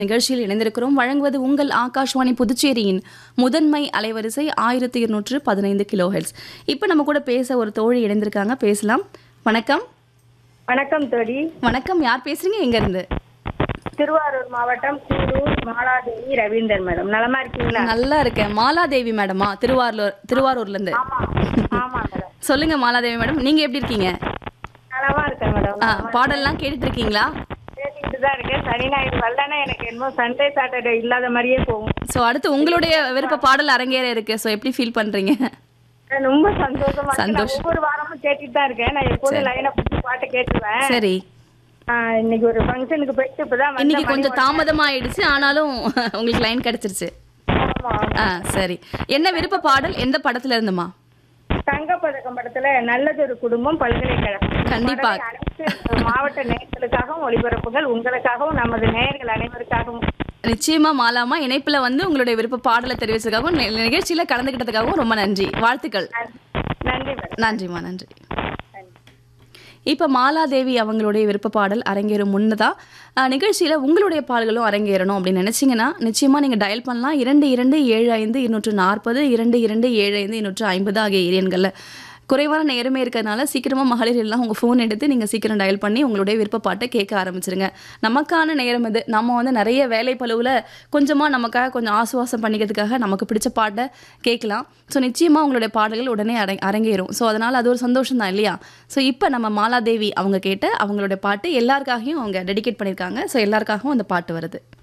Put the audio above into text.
நிகழ்ச்சியில் இணைந்திருக்கிறோம் வழங்குவது உங்கள் ஆகாஷ்வாணி புதுச்சேரியின் முதன்மை அலைவரிசை ஆயிரத்தி இருநூற்று பதினைந்து கிலோ ஹெல்ஸ் இப்போ நம்ம கூட பேச ஒரு தோழி இணைந்திருக்காங்க பேசலாம் வணக்கம் வணக்கம் தோழி வணக்கம் யார் பேசுறீங்க எங்க இருந்து திருவாரூர் மாவட்டம் கூடூர் மாலாதேவி ரவீந்தர் மேடம் நலமா இருக்கீங்களா நல்லா இருக்கேன் மாலாதேவி மேடமா திருவாரூர் திருவாரூர்ல இருந்து ஆமா ஆமா மேடம் சொல்லுங்க மாலாதேவி மேடம் நீங்க எப்படி இருக்கீங்க நலமா இருக்கேன் மேடம் ஆ, பாடல்லாம் கேட்டுட்டு இருக்கீங்களா கேட்டுக்கிட்டு தான் இருக்கேன் சனி ஞாயிறு வரலன்னா எனக்கு என்னமோ சண்டே சாட்டர்டே இல்லாத மாதிரியே போகும் ஸோ அடுத்து உங்களுடைய விருப்ப பாடல் அரங்கேற இருக்கு ஸோ எப்படி ஃபீல் பண்றீங்க ரொம்ப சந்தோஷமா இருக்கு. நான் சந்தோஷம். ஒவ்வொரு வாரமும் கேட்டுட்டு தான் இருக்கேன் நான் எப்போதும் லைனை பிடிச்சி பாட்டு கேட்டுருவேன் சரி ஆ, இன்னைக்கு ஒரு ஃபங்க்ஷனுக்கு போயிட்டு இப்பதான் வந்தேன். இன்னைக்கு கொஞ்சம் தாமதமாயிடுச்சு ஆனாலும் உங்களுக்கு லைன் கிடைச்சிருச்சு ஆமா ஆ சரி என்ன விருப்ப பாடல் எந்த படத்துல இருந்துமா தங்கப்பதக்கம் படத்துல நல்லதொரு குடும்பம் பல்கலைக்கழகம் கண்டிப்பா. பாடலை அனைத்து மாவட்ட நேயர்களுக்காகவும் ஒளிபரப்புகள் உங்களுக்காகவும் நமது நேயர்கள் அனைவருக்காகவும் நிச்சயமா மாலாமா இணைப்புல வந்து உங்களுடைய விருப்ப பாடலை தெரிவிச்சதுக்காகவும் நி- நிகழ்ச்சியில கலந்துக்கிட்டதுக்காகவும் ரொம்ப நன்றி வாழ்த்துக்கள் நன்றி மேடம் நன்றிம்மா நன்றி இப்போ மாலாதேவி அவங்களுடைய விருப்ப பாடல் அரங்கேறும் முன்னதா அஹ், நிகழ்ச்சியில உங்களுடைய பாடல்களும் அரங்கேறணும் அப்படின்னு நினைச்சீங்கன்னா நிச்சயமா நீங்க டயல் பண்ணலாம் இரண்டு இரண்டு ஏழு ஐந்து இருநூற்று நாற்பது இரண்டு இரண்டு ஏழு ஐந்து இருநூற்று ஐம்பது ஆகிய எண்களில் குறைவான நேரமே இருக்கிறதுனால சீக்கிரமா மகளிர் எல்லாம் உங்க ஃபோன் எடுத்து நீங்க சீக்கிரம் டயல் பண்ணி உங்களுடைய விருப்ப பாட்டை கேட்க ஆரம்பிச்சிருங்க நமக்கான நேரம் இது நம்ம வந்து நிறைய வேலை பழுவில் கொஞ்சமா நமக்காக கொஞ்சம் ஆசுவாசம் பண்ணிக்கிறதுக்காக நமக்கு பிடிச்ச பாட்டை கேட்கலாம் ஸோ நிச்சயமா உங்களுடைய பாடல்கள் உடனே அரை அரங்கேறும் ஸோ அதனால அது ஒரு சந்தோஷம் தான் இல்லையா ஸோ இப்போ நம்ம மாலாதேவி அவங்க கேட்ட அவங்களுடைய பாட்டு எல்லாருக்காகவும் அவங்க டெடிகேட் பண்ணியிருக்காங்க ஸோ எல்லாருக்காகவும் அந்த பாட்டு வருது